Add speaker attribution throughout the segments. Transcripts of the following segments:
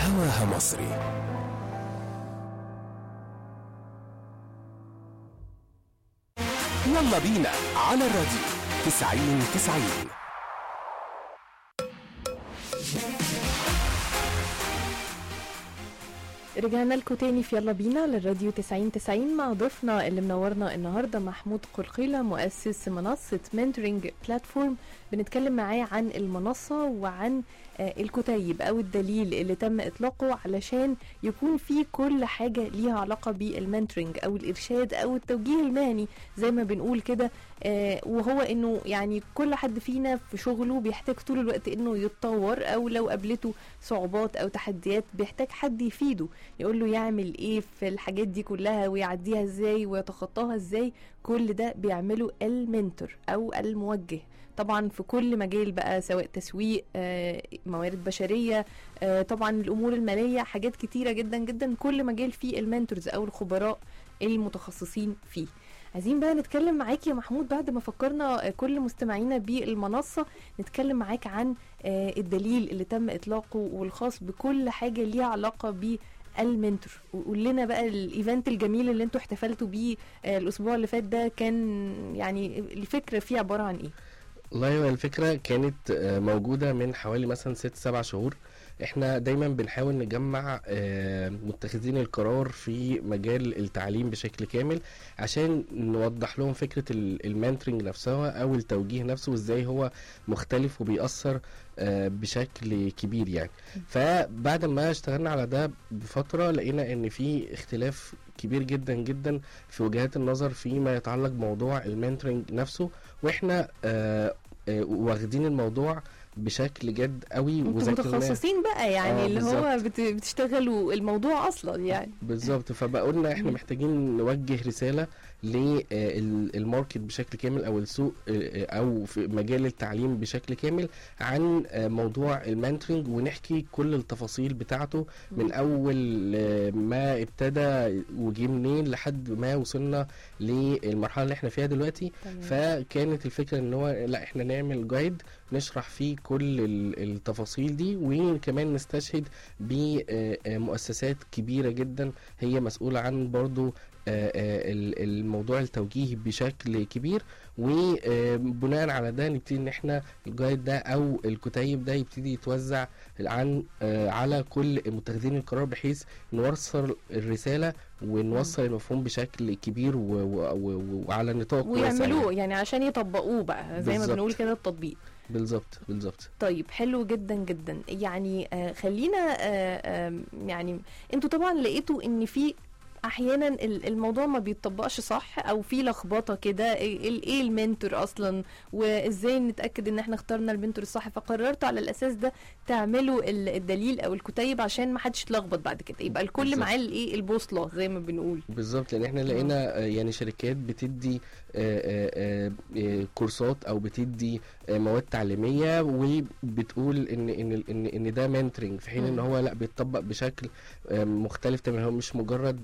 Speaker 1: هواها مصري يلا بينا على الراديو تسعين تسعين
Speaker 2: رجعنا لكم تاني في يلا بينا للراديو 90 90 مع ضيفنا اللي منورنا النهارده محمود قرقيلة مؤسس منصة منتورنج بلاتفورم بنتكلم معاه عن المنصة وعن آه، الكتيب او الدليل اللي تم اطلاقه علشان يكون في كل حاجة ليها علاقة بالمنتورنج او الارشاد او التوجيه المهني زي ما بنقول كده آه، وهو انه يعني كل حد فينا في شغله بيحتاج طول الوقت انه يتطور او لو قابلته صعوبات او تحديات بيحتاج حد يفيده يقول له يعمل ايه في الحاجات دي كلها ويعديها ازاي ويتخطاها ازاي كل ده بيعمله المنتور او الموجه طبعا في كل مجال بقى سواء تسويق آه، موارد بشريه آه، طبعا الامور الماليه حاجات كتيره جدا جدا كل مجال فيه المنتورز او الخبراء المتخصصين فيه عايزين بقى نتكلم معاك يا محمود بعد ما فكرنا آه، كل مستمعينا بالمنصة نتكلم معاك عن آه، الدليل اللي تم إطلاقه والخاص بكل حاجة ليها علاقة بالمنتور وقول لنا بقى الايفنت الجميل اللي انتوا احتفلتوا بيه آه، الاسبوع اللي فات ده كان يعني الفكره فيه عباره عن ايه
Speaker 3: والله هو الفكرة كانت آه، موجودة من حوالي مثلا ست سبع شهور احنا دايما بنحاول نجمع آه، متخذين القرار في مجال التعليم بشكل كامل عشان نوضح لهم فكرة ال- المنتورنج نفسها او التوجيه نفسه وازاي هو مختلف وبيأثر آه، بشكل كبير يعني فبعد ما اشتغلنا على ده بفترة لقينا ان في اختلاف كبير جدا جدا في وجهات النظر فيما يتعلق بموضوع المنتورنج نفسه واحنا آه آه واخدين الموضوع بشكل جد قوي
Speaker 2: انتوا
Speaker 3: وذاكرناه
Speaker 2: متخصصين بقى يعني
Speaker 3: آه،
Speaker 2: اللي هو بت- بتشتغلوا الموضوع اصلا يعني
Speaker 3: بالظبط فبقولنا احنا
Speaker 2: مم.
Speaker 3: محتاجين نوجه رساله للماركت بشكل كامل او السوق آه، او في مجال التعليم بشكل كامل عن آه، موضوع المنتورنج ونحكي كل التفاصيل بتاعته من اول آه، ما ابتدى وجي منين لحد ما وصلنا للمرحله اللي احنا فيها دلوقتي
Speaker 2: تمام.
Speaker 3: فكانت الفكره ان هو لا احنا نعمل جايد نشرح فيه كل ال- التفاصيل دي وكمان نستشهد بمؤسسات كبيره جدا هي مسؤوله عن برضو آه، آه، ال- الموضوع التوجيهي بشكل كبير وبناء على ده نبتدي ان احنا الجايد ده او الكتيب ده يبتدي يتوزع عن آه، على كل متخذين القرار بحيث نوصل الرساله ونوصل المفهوم بشكل كبير و- و- و- وعلى نطاق واسع يعني.
Speaker 2: ويعملوه يعني عشان يطبقوه بقى زي ما
Speaker 3: بالظبط.
Speaker 2: بنقول كده التطبيق
Speaker 3: بالظبط بالظبط
Speaker 2: طيب حلو جدا جدا يعني آه خلينا آه آه يعني انتوا طبعا لقيتوا ان في احيانا ال- الموضوع ما بيتطبقش صح او في لخبطه كده ايه ال- ايه المنتور اصلا وازاي نتاكد ان احنا اخترنا المنتور الصح فقررتوا على الاساس ده تعملوا ال- الدليل او الكتيب عشان ما حدش يتلخبط بعد كده يبقى الكل
Speaker 3: بالظبط.
Speaker 2: معاه الايه البوصله زي ما بنقول
Speaker 3: بالظبط لان احنا لقينا آه، يعني شركات بتدي آه، آه، آه، كورسات او بتدي آه، مواد تعليميه وبتقول ان ان ان ان ده منتورنج في حين ان
Speaker 2: مم.
Speaker 3: هو لا بيتطبق بشكل آه، مختلف تماما هو مش مجرد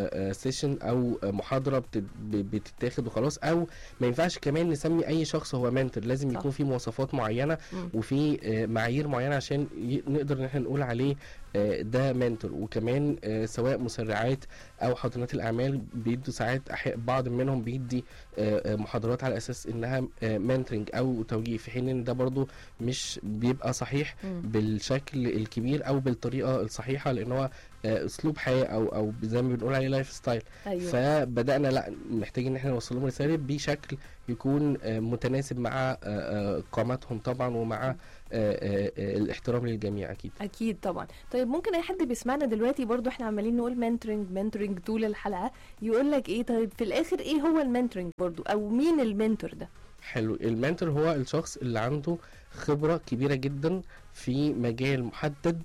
Speaker 3: سيشن او آه، محاضره بتت- ب- بتتاخد وخلاص او ما ينفعش كمان نسمي اي شخص هو منتور لازم
Speaker 2: صح.
Speaker 3: يكون في مواصفات معينه
Speaker 2: مم.
Speaker 3: وفي آه، معايير معينه عشان ي- نقدر ان احنا نقول عليه آه، ده منتور وكمان آه، سواء مسرعات او حاضنات الاعمال بيدوا ساعات أحياء بعض منهم بيدي آه، آه، محاضرات على اساس انها منتورنج او توجيه في حين ان ده برضو مش بيبقى صحيح
Speaker 2: مم.
Speaker 3: بالشكل الكبير او بالطريقه الصحيحه لان هو آه، اسلوب حياه او او زي ما بنقول عليه لايف ستايل
Speaker 2: ايوه
Speaker 3: فبدانا لا محتاجين ان احنا نوصل لهم رساله بشكل يكون آه، متناسب مع آه، آه، قاماتهم طبعا ومع آه، آه، آه، الاحترام للجميع اكيد
Speaker 2: اكيد طبعا طيب ممكن اي حد بيسمعنا دلوقتي برضو احنا عمالين نقول منتورنج منتورنج طول الحلقه يقول لك ايه طيب في الاخر ايه هو المنتورنج برضو او مين المنتور ده
Speaker 3: حلو المنتور هو الشخص اللي عنده خبرة كبيرة جدا في مجال محدد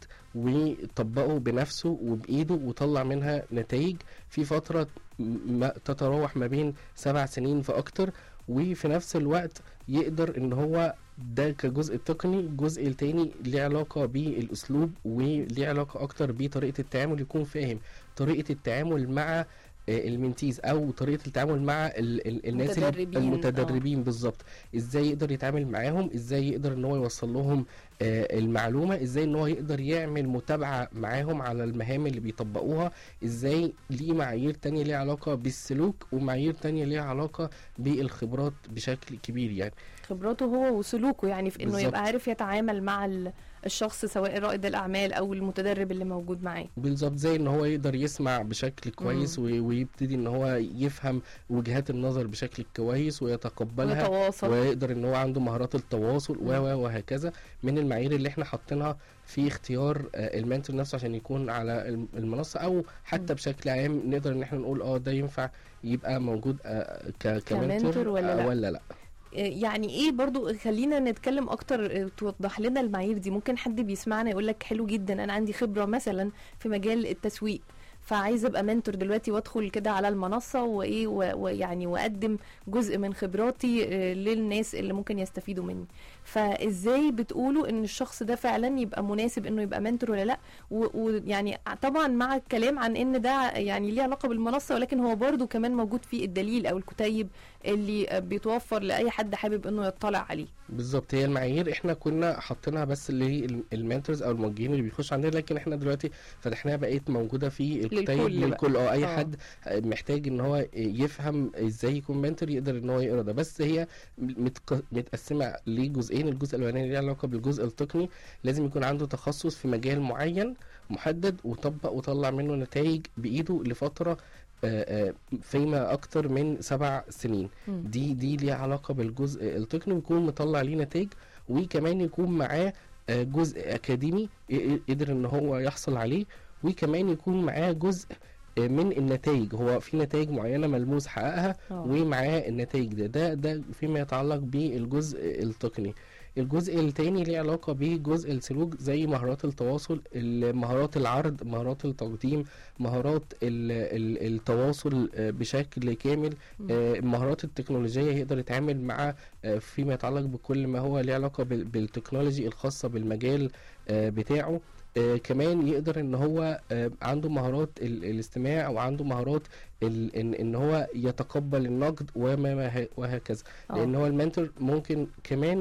Speaker 3: وطبقه بنفسه وبإيده وطلع منها نتائج في فترة ما تتراوح ما بين سبع سنين فأكتر وفي نفس الوقت يقدر ان هو ده كجزء التقني الجزء التاني ليه علاقة بالأسلوب وليه علاقة أكتر بطريقة التعامل يكون فاهم طريقة التعامل مع آه، المنتيز او طريقه التعامل مع ال ال الناس اللي-
Speaker 2: متدربين،
Speaker 3: المتدربين بالظبط ازاي يقدر يتعامل معاهم ازاي يقدر ان هو يوصل لهم آه، المعلومه ازاي ان هو يقدر يعمل متابعه معاهم على المهام اللي بيطبقوها ازاي ليه معايير تانية ليها علاقه بالسلوك ومعايير تانية ليها علاقه بالخبرات بشكل كبير يعني
Speaker 2: خبراته هو وسلوكه يعني في انه
Speaker 3: بالظبط.
Speaker 2: يبقى عارف يتعامل مع ال- الشخص سواء رائد الاعمال او المتدرب اللي موجود معاه
Speaker 3: بالظبط زي ان هو يقدر يسمع بشكل كويس وي- ويبتدي ان هو يفهم وجهات النظر بشكل كويس ويتقبلها
Speaker 2: ويتواصل
Speaker 3: ويقدر ان هو عنده مهارات التواصل و و وهكذا من المعايير اللي احنا حاطينها في اختيار آه، المنتور نفسه عشان يكون على الم- المنصه او حتى
Speaker 2: مم.
Speaker 3: بشكل عام نقدر ان احنا نقول اه ده ينفع يبقى موجود آه، ك-
Speaker 2: كمنتور
Speaker 3: كمنتور
Speaker 2: ولا
Speaker 3: آه،
Speaker 2: لا؟
Speaker 3: ولا لا
Speaker 2: يعني ايه برضو خلينا نتكلم اكتر اه، توضح لنا المعايير دي ممكن حد بيسمعنا يقول لك حلو جدا انا عندي خبرة مثلا في مجال التسويق فعايز ابقى منتور دلوقتي وادخل كده على المنصة وايه و- ويعني واقدم جزء من خبراتي اه، للناس اللي ممكن يستفيدوا مني فازاي بتقولوا ان الشخص ده فعلا يبقى مناسب انه يبقى منتور ولا لا و- ويعني طبعا مع الكلام عن ان ده يعني ليه علاقة بالمنصة ولكن هو برضو كمان موجود في الدليل او الكتيب اللي اه، بيتوفر لاي حد حابب انه يطلع عليه
Speaker 3: بالظبط هي المعايير احنا كنا حاطينها بس للمنتورز او الموجهين اللي بيخش عندنا لكن احنا دلوقتي فتحناها بقيت موجوده في الكتيب
Speaker 2: للكل بقى.
Speaker 3: للكل اه اي
Speaker 2: آه.
Speaker 3: حد محتاج ان هو يفهم ازاي يكون منتور يقدر ان هو يقرا ده بس هي متق- متقسمه لجزئين الجزء الاولاني ليه علاقه بالجزء التقني لازم يكون عنده تخصص في مجال معين محدد وطبق وطلع منه نتائج بايده لفتره آه، آه، فيما اكتر من سبع سنين
Speaker 2: مم.
Speaker 3: دي دي ليها علاقه بالجزء التقني ويكون مطلع ليه نتائج وكمان يكون معاه آه، جزء اكاديمي ي- قدر ان هو يحصل عليه وكمان يكون معاه جزء آه، من النتائج هو في نتائج معينه ملموس حققها
Speaker 2: آه.
Speaker 3: ومعاه النتائج ده ده ده فيما يتعلق بالجزء التقني الجزء التاني ليه علاقة بجزء السلوك زي مهارات التواصل ال- مهارات العرض مهارات التقديم مهارات ال- ال- التواصل آه، بشكل كامل
Speaker 2: مم.
Speaker 3: آه، المهارات التكنولوجية يقدر يتعامل مع آه، فيما يتعلق بكل ما هو ليه علاقة بال- بالتكنولوجي الخاصة بالمجال آه، بتاعه آه، كمان يقدر ان هو آه، عنده مهارات ال- الاستماع او عنده مهارات ال- ان ان هو يتقبل النقد وما ما ه- وهكذا
Speaker 2: آه.
Speaker 3: لان هو المنتور ممكن كمان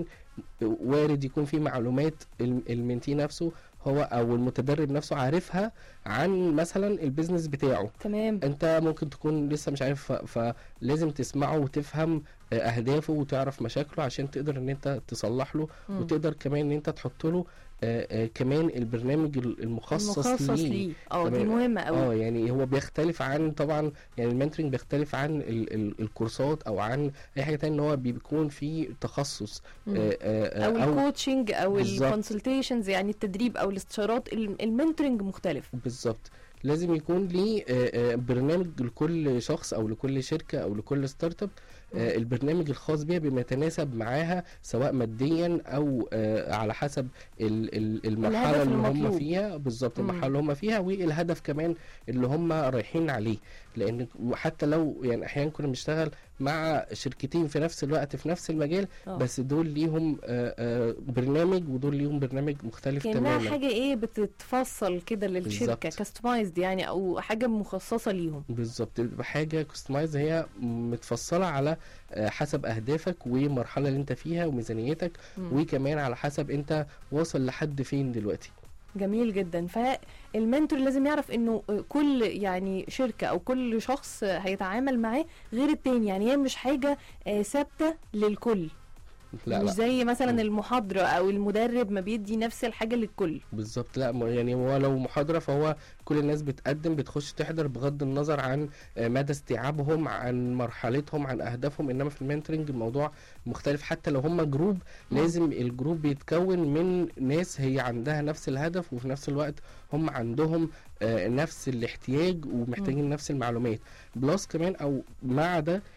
Speaker 3: وارد يكون في معلومات الم- المنتي نفسه هو او المتدرب نفسه عارفها عن مثلا البيزنس بتاعه
Speaker 2: تمام
Speaker 3: انت ممكن تكون لسه مش عارف ف- فلازم تسمعه وتفهم آه، اهدافه وتعرف مشاكله عشان تقدر ان انت تصلح له
Speaker 2: مم.
Speaker 3: وتقدر كمان ان انت تحط له آه، آه، كمان البرنامج ال- المخصص,
Speaker 2: مخصص
Speaker 3: ليه
Speaker 2: ليه اه دي
Speaker 3: تمام.
Speaker 2: مهمة قوي
Speaker 3: اه يعني هو بيختلف عن طبعا يعني المنتورنج بيختلف عن ال ال الكورسات او عن اي حاجه تانية ان هو بيكون في تخصص
Speaker 2: مم.
Speaker 3: آه، آه،
Speaker 2: او
Speaker 3: آه،
Speaker 2: الكوتشنج او
Speaker 3: بالظبط.
Speaker 2: الكونسلتيشنز يعني التدريب او الاستشارات الم- المنتورنج مختلف
Speaker 3: بالظبط لازم يكون ليه آه، آه، برنامج لكل شخص او لكل شركه او لكل ستارت اب آه، البرنامج الخاص بيها بما يتناسب معاها سواء ماديا او آه، على حسب ال- ال- المرحله
Speaker 2: الهدف
Speaker 3: اللي هم
Speaker 2: المطلوب.
Speaker 3: فيها بالظبط
Speaker 2: مم.
Speaker 3: المرحله اللي هم فيها والهدف كمان اللي هم رايحين عليه لان حتى لو يعني احيانا كنا بنشتغل مع شركتين في نفس الوقت في نفس المجال
Speaker 2: آه.
Speaker 3: بس دول ليهم آه، آه، برنامج ودول ليهم برنامج مختلف
Speaker 2: كانها
Speaker 3: تماما
Speaker 2: حاجة ايه بتتفصل كده للشركة
Speaker 3: بالظبط.
Speaker 2: كاستمايزد يعني او حاجة مخصصة ليهم
Speaker 3: بالظبط بيبقى حاجه كستمايز هي متفصله على آه، حسب اهدافك والمرحله اللي انت فيها وميزانيتك
Speaker 2: مم.
Speaker 3: وكمان على حسب انت واصل لحد فين دلوقتي
Speaker 2: جميل جدا فالمنتور لازم يعرف انه كل يعني شركة او كل شخص هيتعامل معاه غير التاني يعني هي مش حاجة آه، ثابتة للكل
Speaker 3: لا
Speaker 2: مش
Speaker 3: لا
Speaker 2: زي
Speaker 3: مم.
Speaker 2: مثلا المحاضرة او المدرب ما بيدي نفس الحاجة للكل
Speaker 3: بالظبط لا ما- يعني هو لو محاضره فهو كل الناس بتقدم بتخش تحضر بغض النظر عن آه، مدى استيعابهم عن مرحلتهم عن اهدافهم انما في المنتورنج الموضوع مختلف حتى لو هم جروب
Speaker 2: مم.
Speaker 3: لازم الجروب بيتكون من ناس هي عندها نفس الهدف وفي نفس الوقت هم عندهم آه، نفس الاحتياج ومحتاجين نفس المعلومات بلس كمان او مع ده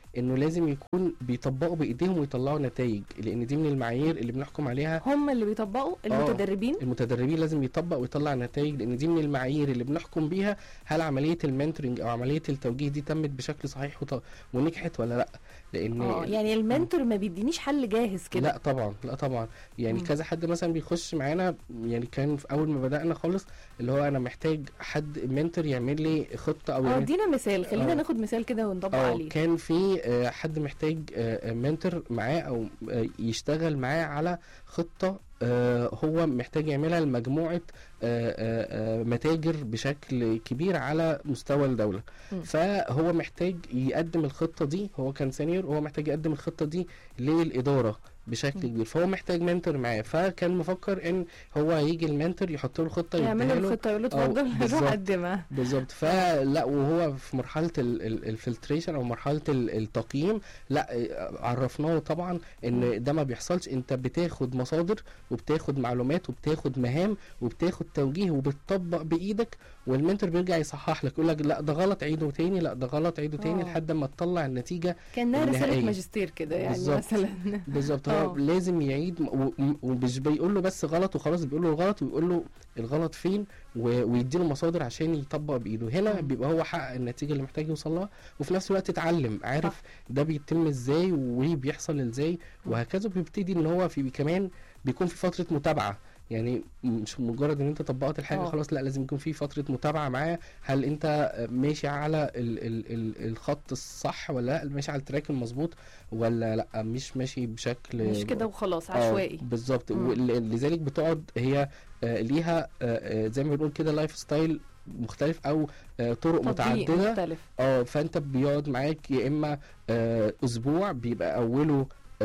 Speaker 3: انه لازم يكون بيطبقوا بايديهم ويطلعوا نتائج لان دي من المعايير اللي بنحكم عليها
Speaker 2: هم اللي بيطبقوا المتدربين
Speaker 3: المتدربين لازم يطبق ويطلع نتائج لان دي من المعايير اللي بنحكم بيها هل عمليه المنتورنج او عمليه التوجيه دي تمت بشكل صحيح وط... ونجحت ولا لا لان
Speaker 2: اه يعني المنتور ما بيدينيش حل جاهز كده
Speaker 3: لا طبعا لا طبعا يعني
Speaker 2: مم.
Speaker 3: كذا حد مثلا بيخش معانا يعني كان في اول ما بدانا خالص اللي هو انا محتاج حد منتور يعمل لي خطه او
Speaker 2: اه
Speaker 3: يعمل
Speaker 2: ادينا مثال خلينا
Speaker 3: آه.
Speaker 2: ناخد مثال كده ونطبق
Speaker 3: اه
Speaker 2: عليه
Speaker 3: كان في آه، حد محتاج منتور معاه او آه، يشتغل معاه على خطه آه، هو محتاج يعملها لمجموعه آه، آه، آه، متاجر بشكل كبير على مستوى الدوله
Speaker 2: مم.
Speaker 3: فهو محتاج يقدم الخطه دي هو كان سينيور هو محتاج يقدم الخطه دي للاداره بشكل
Speaker 2: مم.
Speaker 3: كبير فهو محتاج منتور معاه فكان مفكر ان هو هيجي المنتور يحط له الخطه
Speaker 2: يعمل
Speaker 3: يديها
Speaker 2: له
Speaker 3: له
Speaker 2: الخطه يقول له
Speaker 3: آه،
Speaker 2: اتفضل
Speaker 3: بالظبط.
Speaker 2: روح قدمها
Speaker 3: بالظبط فلا وهو في مرحله الفلتريشن او مرحله ال- التقييم لا آه، عرفناه طبعا ان ده ما بيحصلش انت بتاخد مصادر وبتاخد معلومات وبتاخد مهام وبتاخد توجيه وبتطبق بايدك والمنتور بيرجع يصحح لك يقول لك لا ده غلط عيده تاني لا ده غلط عيده تاني
Speaker 2: آه.
Speaker 3: لحد ما تطلع النتيجه
Speaker 2: كانها رساله
Speaker 3: النهائية.
Speaker 2: ماجستير كده يعني
Speaker 3: بالظبط.
Speaker 2: مثلا
Speaker 3: بالظبط
Speaker 2: آه.
Speaker 3: هو لازم يعيد م- و- م- ومش بيقول له بس غلط وخلاص بيقول له الغلط ويقول له الغلط فين و- ويديله مصادر عشان يطبق بايده هنا
Speaker 2: مم.
Speaker 3: بيبقى هو حقق النتيجه اللي محتاج يوصل لها وفي نفس الوقت اتعلم عارف
Speaker 2: صح.
Speaker 3: ده بيتم ازاي وبيحصل ازاي
Speaker 2: مم.
Speaker 3: وهكذا بيبتدي ان هو في كمان بيكون في فتره متابعه يعني مش مجرد ان انت طبقت الحاجه
Speaker 2: آه.
Speaker 3: خلاص لا لازم يكون في فتره متابعه معاه هل انت ماشي على ال ال ال الخط الصح ولا لا ماشي على التراك المظبوط ولا لا مش ماشي بشكل
Speaker 2: مش كده وخلاص
Speaker 3: آه،
Speaker 2: عشوائي
Speaker 3: بالظبط
Speaker 2: مم.
Speaker 3: ول- لذلك بتقعد هي آه، ليها آه، آه، زي ما بنقول كده لايف ستايل مختلف او آه، طرق
Speaker 2: تطبيق
Speaker 3: متعدده
Speaker 2: مختلف
Speaker 3: اه فانت بيقعد معاك يا اما آه، اسبوع بيبقى اوله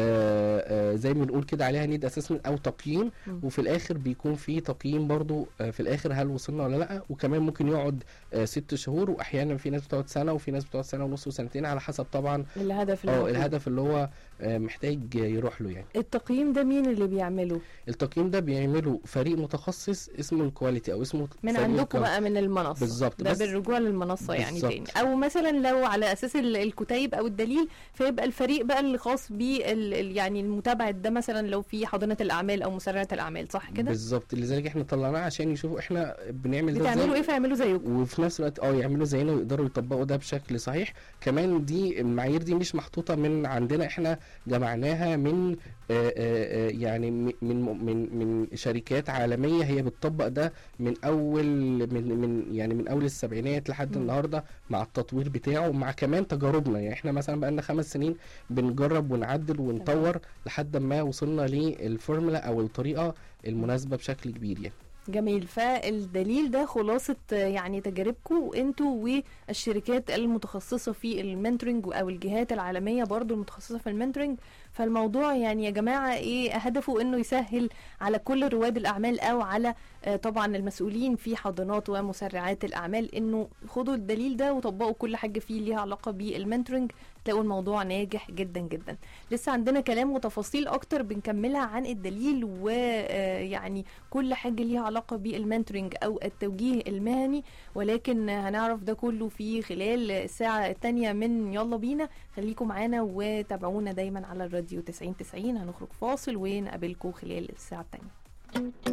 Speaker 3: آه، آه، زي ما بنقول كده عليها نيد اسسمنت او تقييم
Speaker 2: مم.
Speaker 3: وفي الاخر بيكون في تقييم برضو آه، في الاخر هل وصلنا ولا لا وكمان ممكن يقعد آه، ست شهور واحيانا في ناس بتقعد سنه وفي ناس بتقعد سنه ونص وسنتين على حسب طبعا
Speaker 2: الهدف
Speaker 3: اه
Speaker 2: المطلوب.
Speaker 3: الهدف اللي هو آه، محتاج يروح له يعني
Speaker 2: التقييم ده مين اللي بيعمله
Speaker 3: التقييم ده بيعمله فريق متخصص اسمه الكواليتي او اسمه
Speaker 2: من
Speaker 3: فريق
Speaker 2: عندكم
Speaker 3: الكواليتي.
Speaker 2: بقى من المنصه
Speaker 3: بالظبط
Speaker 2: ده
Speaker 3: بس
Speaker 2: بالرجوع للمنصه يعني
Speaker 3: بالظبط.
Speaker 2: تاني او مثلا لو على اساس ال- الكتيب او الدليل فيبقى الفريق بقى اللي خاص بيه ال- ال- يعني المتابعه ده مثلا لو في حاضنه الاعمال او مسرعه الاعمال صح كده
Speaker 3: بالظبط لذلك احنا طلعناه عشان يشوفوا احنا بنعمل ده
Speaker 2: بتعملوا
Speaker 3: ازاي
Speaker 2: ايه فيعملوا زيكم
Speaker 3: وفي نفس الوقت اه يعملوا زينا ويقدروا يطبقوا ده بشكل صحيح كمان دي المعايير دي مش محطوطه من عندنا احنا جمعناها من آه، آه، آه، يعني م- من من من شركات عالميه هي بتطبق ده من اول من من يعني من اول السبعينات لحد
Speaker 2: مم.
Speaker 3: النهارده مع التطوير بتاعه مع كمان تجاربنا يعني احنا مثلا بقالنا خمس سنين بنجرب ونعدل ونطور لحد ما وصلنا للفورمولا او الطريقه المناسبه بشكل كبير يعني
Speaker 2: جميل فالدليل ده خلاصة آه، يعني تجاربكم انتوا والشركات المتخصصة في المنتورنج او الجهات العالمية برضو المتخصصة في المنتورنج فالموضوع يعني يا جماعة ايه هدفه انه يسهل على كل رواد الاعمال او على آه، طبعا المسؤولين في حاضنات ومسرعات الاعمال انه خدوا الدليل ده وطبقوا كل حاجة فيه ليها علاقة بالمنتورنج تلاقوا الموضوع ناجح جدا جدا لسه عندنا كلام وتفاصيل اكتر بنكملها عن الدليل ويعني كل حاجة ليها علاقة بالمنتورنج أو التوجيه المهني ولكن هنعرف ده كله في خلال الساعة التانية من يلا بينا خليكم معانا وتابعونا دايما على الراديو 90 90 هنخرج فاصل ونقابلكم خلال الساعة التانية